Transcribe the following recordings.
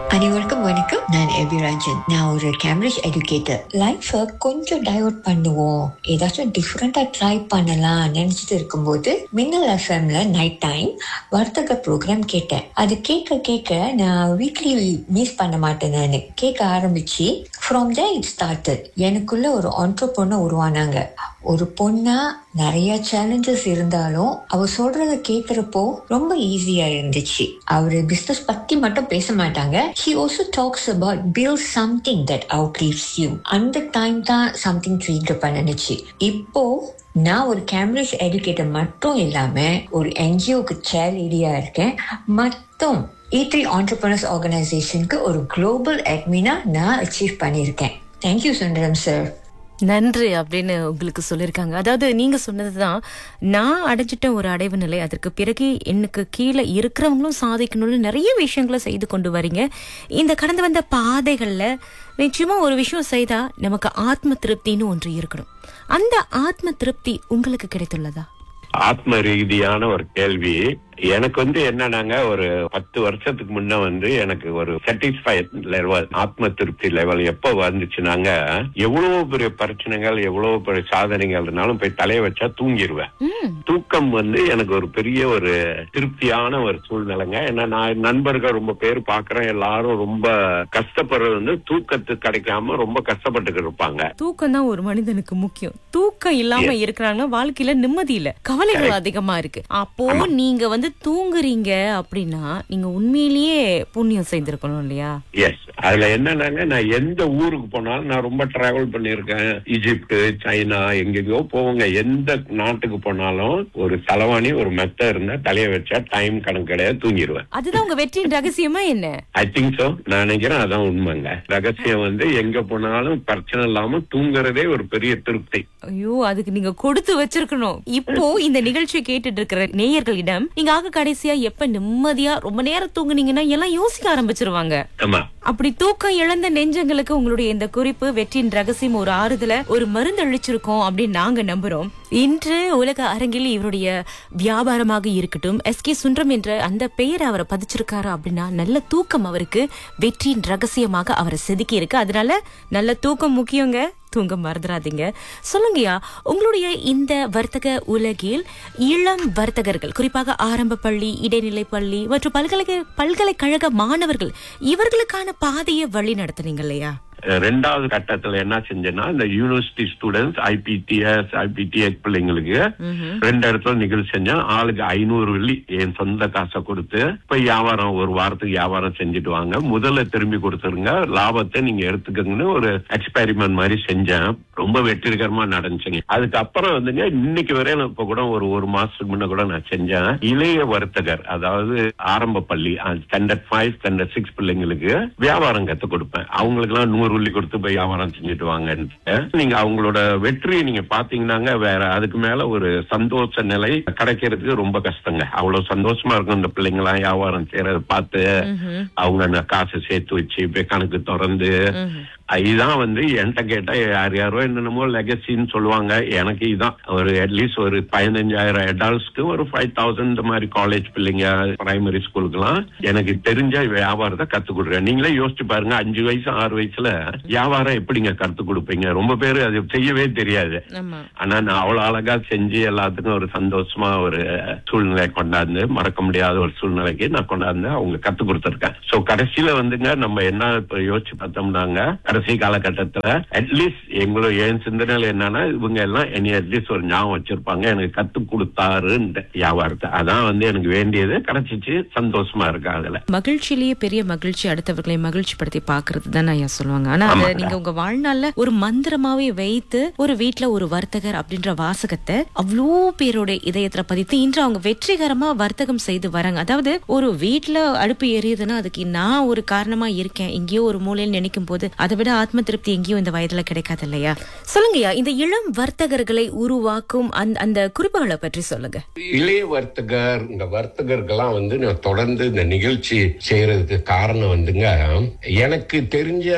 அனைவருக்கும் வணக்கம் நான் எபி ராஜன் நான் ஒரு கேம்பிரிட்ஜ் எஜுகேட்டர் லைஃபை கொஞ்சம் டைவர்ட் பண்ணுவோம் ஏதாச்சும் டிஃப்ரெண்டா ட்ரை பண்ணலாம் நினைச்சிட்டு இருக்கும்போது மின்னல் எஃப்எம்ல நைட் டைம் வர்த்தக ப்ரோக்ராம் கேட்டேன் அது கேட்க கேட்க நான் வீக்லி மிஸ் பண்ண மாட்டேன் நான் கேட்க ஆரம்பிச்சு ஃப்ரம் there இட் ஸ்டார்டட் எனக்குள்ள ஒரு ஆண்டர்பொண்ண உருவானாங்க ஒரு பொண்ணா நிறைய சேலஞ்சஸ் இருந்தாலும் அவ சொல்றத கேக்குறப்போ ரொம்ப ஈஸியா இருந்துச்சு அவரு பிசினஸ் பத்தி மட்டும் பேச மாட்டாங்க he also talks about build something that outlives you அந்த டைம் தான் சம்திங் ட்ரீட் பண்ணுச்சு இப்போ நான் ஒரு கேம்பிரிட்ஜ் எஜுகேட்டர் மட்டும் இல்லாம ஒரு என்ஜிஓக்கு சேர் லீடியா இருக்கேன் மற்றும் இ த்ரீ ஆண்டர்பனர்ஸ் ஆர்கனைசேஷனுக்கு ஒரு குளோபல் அட்மினா நான் அச்சீவ் பண்ணியிருக்கேன் தேங்க்யூ சுந்தரம் சார் நன்றி அப்படின்னு உங்களுக்கு சொல்லியிருக்காங்க அதாவது நீங்க சொன்னதுதான் நான் அடைஞ்சிட்ட ஒரு அடைவு நிலை அதற்கு பிறகு எனக்கு கீழே இருக்கிறவங்களும் சாதிக்கணும்னு நிறைய விஷயங்களை செய்து கொண்டு வரீங்க இந்த கடந்து வந்த பாதைகள்ல நிச்சயமா ஒரு விஷயம் செய்தா நமக்கு ஆத்ம திருப்தின்னு ஒன்று இருக்கணும் அந்த ஆத்ம திருப்தி உங்களுக்கு கிடைத்துள்ளதா ஆத்ம ரீதியான ஒரு கேள்வி எனக்கு வந்து என்னன்னாங்க ஒரு பத்து வருஷத்துக்கு முன்ன வந்து எனக்கு ஒரு சாட்டிஸ்ஃபைட் லெவல் ஆத்ம திருப்தி லெவல் எப்போ வந்துச்சுனாங்க எவ்வளவு பெரிய பிரச்சனைகள் எவ்வளவு பெரிய சாதனைகள் இருந்தாலும் போய் தலைய வச்சா தூங்கிடுவேன் ம் தூக்கம் வந்து எனக்கு ஒரு பெரிய ஒரு திருப்தியான ஒரு சூழ்நிலைங்க ஏன்னா நான் நண்பர்கள் ரொம்ப பேர் பாக்குறேன் எல்லாரும் ரொம்ப கஷ்டப்படுறது வந்து தூக்கத்துக்கு கிடைக்காம ரொம்ப கஷ்டப்பட்டுக்கிட்டு இருப்பாங்க தூக்கம் தான் ஒரு மனிதனுக்கு முக்கியம் தூக்கம் இல்லாம இருக்கிறாங்கன்னா வாழ்க்கையில நிம்மதி இல்ல கவலைகள் அதிகமா இருக்கு அப்போ நீங்க வந்து தூங்குறீங்க அப்படின்னா நீங்க உண்மையிலேயே புண்ணியம் செய்திருக்கணும் இல்லையா எஸ் அதுல என்னன்னாங்க நான் எந்த ஊருக்கு போனாலும் நான் ரொம்ப டிராவல் பண்ணியிருக்கேன் ஈஜிப்ட் சைனா எங்கெங்கயோ போவோங்க எந்த நாட்டுக்கு போனாலும் ஒரு தலவாணி ஒரு மெத்த இருந்தா தலைய வச்சா டைம் கணக்கு கிடையாது தூங்கிடுவேன் அதுதான் உங்க வெற்றியின் ரகசியமா என்ன ஐ திங்க் சோ நான் நினைக்கிறேன் அதான் உண்மைங்க ரகசியம் வந்து எங்க போனாலும் பிரச்சனை இல்லாம தூங்குறதே ஒரு பெரிய திருப்தி ஐயோ அதுக்கு நீங்க கொடுத்து வச்சிருக்கணும் இப்போ இந்த நிகழ்ச்சியை கேட்டுட்டு இருக்கிற நேயர்களிடம் நீங்க ஆக கடைசியா எப்ப நிம்மதியா ரொம்ப நேரம் தூங்குனீங்கன்னா எல்லாம் யோசிக்க ஆரம்பிச்சிருவாங்க ஆமா அப்படி தூக்கம் இழந்த நெஞ்சங்களுக்கு உங்களுடைய இந்த குறிப்பு வெற்றியின் ரகசியம் ஒரு ஆறுதல ஒரு மருந்து அளிச்சிருக்கோம் அப்படின்னு நாங்க நம்புறோம் இன்று உலக அரங்கில் இவருடைய வியாபாரமாக இருக்கட்டும் எஸ் கே சுன்றம் என்ற அந்த பெயரை அவரை பதிச்சிருக்காரு அப்படின்னா நல்ல தூக்கம் அவருக்கு வெற்றியின் ரகசியமாக அவரை செதுக்கி இருக்கு அதனால நல்ல தூக்கம் முக்கியங்க தூங்க மறந்துடாதீங்க சொல்லுங்கய்யா உங்களுடைய இந்த வர்த்தக உலகில் இளம் வர்த்தகர்கள் குறிப்பாக ஆரம்ப பள்ளி இடைநிலை பள்ளி மற்றும் பல்கலைக்கழக பல்கலைக்கழக மாணவர்கள் இவர்களுக்கான பாதையை வழி நடத்துனீங்க இல்லையா ரெண்டாவது கட்டத்துல என்ன செஞ்சேன்னா இந்த யூனிவர்சிட்டி ஸ்டூடெண்ட்ஸ் ஐபிடிஎஸ் ஐபிடிஎஸ் பிள்ளைங்களுக்கு ரெண்டு இடத்துல நிகழ்ச்சி செஞ்சேன் ஆளுக்கு ஐநூறு வெள்ளி என் சொந்த காசை கொடுத்து போய் வியாபாரம் ஒரு வாரத்துக்கு வியாபாரம் செஞ்சுட்டு வாங்க முதல்ல திரும்பி கொடுத்துருங்க லாபத்தை நீங்க எடுத்துக்கங்கன்னு ஒரு எக்ஸ்பெரிமெண்ட் மாதிரி செஞ்சேன் ரொம்ப வெற்றிகரமா நடந்துச்சுங்க அதுக்கப்புறம் வந்துங்க இன்னைக்கு வரையும் இப்ப கூட ஒரு ஒரு மாசத்துக்கு முன்ன கூட நான் செஞ்சேன் இளைய வர்த்தகர் அதாவது ஆரம்ப பள்ளி ஸ்டாண்டர்ட் ஃபைவ் ஸ்டாண்டர்ட் சிக்ஸ் பிள்ளைங்களுக்கு வியாபாரம் கத்து கொடுப்பேன் அவங்களுக்கு எல்லாம் நூறு உள்ளி கொடுத்து போய் வியாபாரம் செஞ்சுட்டு வாங்கன்ட்டு நீங்க அவங்களோட வெற்றியை நீங்க பாத்தீங்கன்னாங்க வேற அதுக்கு மேல ஒரு சந்தோஷ நிலை கிடைக்கிறதுக்கு ரொம்ப கஷ்டங்க அவ்வளவு சந்தோஷமா இருக்கும் இந்த பிள்ளைங்க எல்லாம் வியாபாரம் செய்யறத பார்த்து அவங்க அந்த காசை சேர்த்து வச்சு போய் கணக்கு திறந்து இதுதான் வந்து என்கிட்ட கேட்டா யார் யாரோ என்னென்னமோ லெகசின்னு சொல்லுவாங்க எனக்கு இதான் ஒரு அட்லீஸ்ட் ஒரு பதினஞ்சாயிரம் அடால்ட்ஸ்க்கு ஒரு ஃபைவ் தௌசண்ட் இந்த மாதிரி காலேஜ் பிள்ளைங்க பிரைமரி ஸ்கூலுக்குலாம் எனக்கு தெரிஞ்ச வியாபாரத்தை கத்து கொடுக்குறேன் நீங்களே யோசிச்சு பாருங்க அஞ்சு வயசு ஆறு வயசுல வியாபாரம் எப்படிங்க கத்து கொடுப்பீங்க ரொம்ப பேர் அது செய்யவே தெரியாது ஆமா ஆனா நான் அவ்வளவு அழகா செஞ்சு எல்லாத்துக்கும் ஒரு சந்தோஷமா ஒரு சூழ்நிலை கொண்டாந்து மறக்க முடியாத ஒரு சூழ்நிலைக்கு நான் கொண்டாந்து அவங்க கத்து கொடுத்துருக்கேன் சோ கடைசியில வந்துங்க நம்ம என்ன இப்ப யோசிச்சு பார்த்தோம்னாங்க கடைசி காலகட்டத்துல அட்லீஸ்ட் எங்களோட என் சிந்தனையில என்னன்னா இவங்க எல்லாம் என்னை அட்லீஸ்ட் ஒரு ஞாபகம் வச்சிருப்பாங்க எனக்கு கத்து கொடுத்தாருன்ற வியாபாரத்தை அதான் வந்து எனக்கு வேண்டியது கிடைச்சிச்சு சந்தோஷமா இருக்கேன் அதுல மகிழ்ச்சியிலேயே பெரிய மகிழ்ச்சி அடுத்தவர்களை மகிழ்ச்சி படுத்தி பாக்குறது தான் ஐயா சொல்லுவாங்க ஆனா அதை ஆமாங்க. நீங்க உங்க வாழ்நாள்ல ஒரு மந்திரமாவே வைத்து ஒரு வீட்ல ஒரு வர்த்தகர் அப்படின்ற வாசகத்தை அவ்வளோ பேரோட இதயத்துல பதித்து இன்று அவங்க வெற்றிகரமா வர்த்தகம் செய்து வராங்க அதாவது ஒரு வீட்ல அடுப்பு எரியுதுன்னா அதுக்கு நான் ஒரு காரணமா இருக்கேன் எங்கேயோ ஒரு மூலையில் நினைக்கும் போது அதை விட ஆத்ம திருப்தி எங்கேயும் இந்த வயதுல கிடைக்காது இல்லையா சொல்லுங்கய்யா இந்த இளம் வர்த்தகர்களை உருவாக்கும் அந்த அந்த குறிப்புகளை பற்றி சொல்லுங்க இளைய வர்த்தகர் இந்த வர்த்தகர்கள்லாம் வந்து நான் தொடர்ந்து இந்த நிகழ்ச்சி செய்யறதுக்கு காரணம் வந்துங்க எனக்கு தெரிஞ்ச வியாபார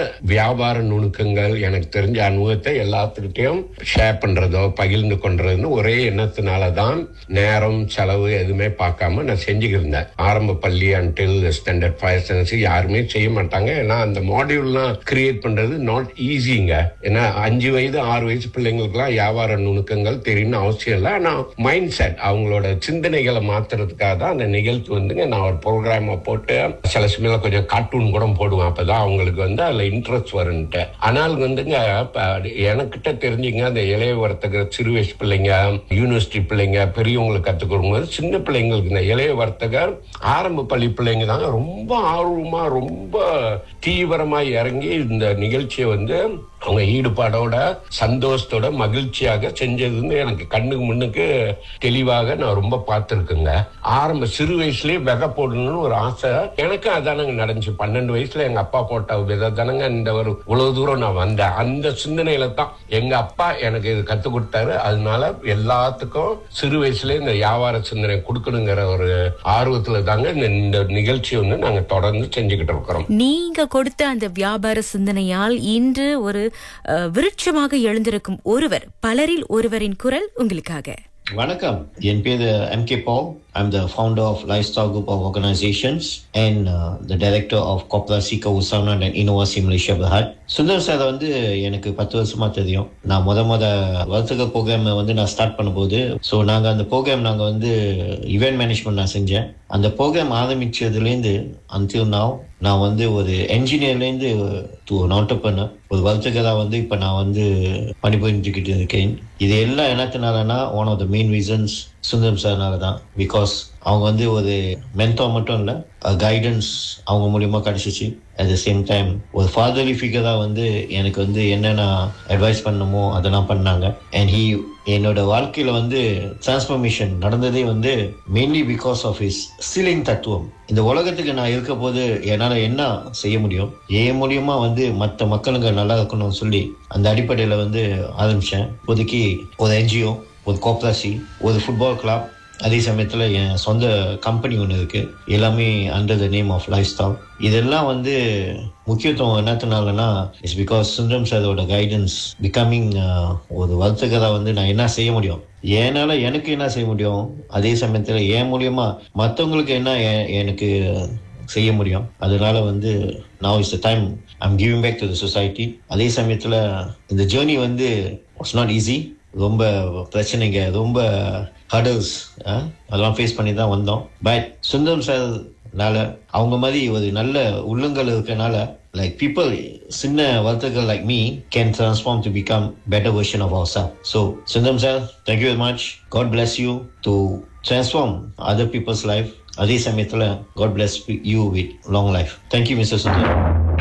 வியாபார நுணுக்கங்கள் எனக்கு தெரிஞ்ச அனுபவத்தை எல்லாத்துக்கிட்டையும் ஷேர் பண்றதோ பகிர்ந்து கொண்டதுன்னு ஒரே எண்ணத்தினால தான் நேரம் செலவு எதுவுமே பார்க்காம நான் செஞ்சுக்கிருந்தேன் ஆரம்ப பள்ளி அன்டில் ஸ்டாண்டர்ட் ஃபைவ் ஸ்டாண்டர்ட்ஸ் யாருமே செய்ய மாட்டாங்க ஏன்னா அந்த மாடியூல்லாம் கிரியேட் பண்றது நாட் ஈஸிங்க ஏன்னா அஞ்சு வயது ஆறு வயசு பிள்ளைங்களுக்குலாம் வியாபார நுணுக்கங்கள் தெரியணும்னு அவசியம் இல்லை ஆனா மைண்ட் செட் அவங்களோட சிந்தனைகளை மாத்துறதுக்காக தான் அந்த நிகழ்ச்சி வந்துங்க நான் ஒரு ப்ரோக்ராமை போட்டு சில சமயம் கொஞ்சம் கார்ட்டூன் கூட போடுவேன் அப்பதான் அவங்களுக்கு வந்து அதுல இன்ட்ரெஸ்ட் வரும்ட்டு ஆனால் வந்துங்க இப்ப எனக்கிட்ட தெரிஞ்சுங்க அந்த இளைய வர்த்தகர் சிறு வயசு பிள்ளைங்க யூனிவர்சிட்டி பிள்ளைங்க பெரியவங்களுக்கு கற்றுக் கொடுக்கும்போது சின்ன பிள்ளைங்களுக்கு இந்த இளைய வர்த்தகர் ஆரம்ப பள்ளி பிள்ளைங்க தாங்க ரொம்ப ஆர்வமா ரொம்ப தீவிரமா இறங்கி இந்த நிகழ்ச்சியை வந்து அவங்க ஈடுபாடோட சந்தோஷத்தோட மகிழ்ச்சியாக செஞ்சதுன்னு எனக்கு கண்ணுக்கு முன்னுக்கு தெளிவாக நான் ரொம்ப பார்த்துருக்குங்க ஆரம்ப சிறு வயசுலயே விதை போடணும்னு ஒரு ஆசை எனக்கு அதானங்க நடந்துச்சு பன்னெண்டு வயசுல எங்க அப்பா போட்ட விதை தானங்க இந்த ஒரு இவ்வளவு தூரம் நான் வந்தேன் அந்த சிந்தனையில தான் எங்க அப்பா எனக்கு இது கத்து கொடுத்தாரு அதனால எல்லாத்துக்கும் சிறு வயசுல இந்த வியாபார சிந்தனை கொடுக்கணுங்கிற ஒரு ஆர்வத்துல தாங்க இந்த இந்த நிகழ்ச்சி வந்து நாங்க தொடர்ந்து செஞ்சுக்கிட்டு இருக்கிறோம் நீங்க கொடுத்த அந்த வியாபார சிந்தனையால் இன்று ஒரு அஹ், விருட்சமாக எழுந்திருக்கும் ஒருவர் பலரில் ஒருவரின் குரல் உங்களுக்காக வணக்கம் என் பேரு M K Paul I'm the founder of Lifestyle Group of Organizations and uh, the director of Copra Sika Usana and Innovasi Malaysia Berhad. Sundar sir வந்து எனக்கு பத்து வருஷமா தெரியும் நான் முத முத வர்த்தக ப்ரோக்ராம் வந்து நான் ஸ்டார்ட் பண்ணும்போது ஸோ நாங்கள் அந்த ப்ரோக்ராம் நாங்கள் வந்து இவெண்ட் மேனேஜ்மெண்ட் நான் செஞ்சேன் அந்த ப்ரோக்ராம் ஆரம்பிச்சதுலேருந்து until now நான் வந்து ஒரு என்ஜினியர்லேருந்து டு ஒரு ஆண்டர்பனர் ஒரு வர்த்தகராக வந்து இப்போ நான் வந்து பணிபுரிஞ்சுக்கிட்டு இருக்கேன் இது எல்லாம் என்னத்தினாலனா one of the main reasons Sundaram சார்னால தான் பிகாஸ் அவங்க வந்து ஒரு மென்டோ மட்டும் இல்லை கைடன்ஸ் அவங்க மூலியமா கிடைச்சிச்சு அட் த சேம் டைம் ஒரு ஃபாதர்லி ஃபிகராக வந்து எனக்கு வந்து என்னென்ன அட்வைஸ் பண்ணணுமோ அதெல்லாம் பண்ணாங்க அண்ட் ஹீ என்னோட வாழ்க்கையில வந்து டிரான்ஸ்ஃபர்மேஷன் நடந்ததே வந்து mainly because of his ceiling தத்துவம் இந்த உலகத்துக்கு நான் இருக்க போது என்னால் என்ன செய்ய முடியும் என் மூலியமா வந்து மற்ற மக்களுங்க நல்லா இருக்கணும்னு சொல்லி அந்த அடிப்படையில் வந்து ஆரம்பித்தேன் இப்போதைக்கு ஒரு என்ஜிஓ ஒரு கோப்ராசி ஒரு ஃபுட்பால் கிளப் அதே சமயத்தில் என் சொந்த கம்பெனி ஒன்று இருக்குது எல்லாமே under the name of lifestyle இதெல்லாம் வந்து முக்கியத்துவம் என்னத்தினாலனா இட்ஸ் பிகாஸ் சுந்தரம் சாரோட கைடன்ஸ் பிகமிங் ஒரு வர்த்தகராக வந்து நான் என்ன செய்ய முடியும் ஏனால எனக்கு என்ன செய்ய முடியும் அதே சமயத்தில் என் மூலியமா மற்றவங்களுக்கு என்ன எ- எனக்கு செய்ய முடியும் அதனால வந்து now is the time I'm giving back to the society அதே சமயத்தில் இந்த ஜேர்னி வந்து வாட்ஸ் நாட் ஈஸி ரொம்ப பிரச்சனைங்க ரொம்ப ஹடல்ஸ் அதெல்லாம் ஃபேஸ் பண்ணி தான் வந்தோம் பட் சுந்தரம் சார்னால அவங்க மாதிரி ஒரு நல்ல உள்ளங்கள் இருக்கனால லைக் பீப்புள் சின்ன வர்த்தகர் like me can transform to become better version of our sir so Sundaram sir thank you very much God bless you to transform other people's life அதே சமயத்தில் God bless you with long life thank you mister Sundaram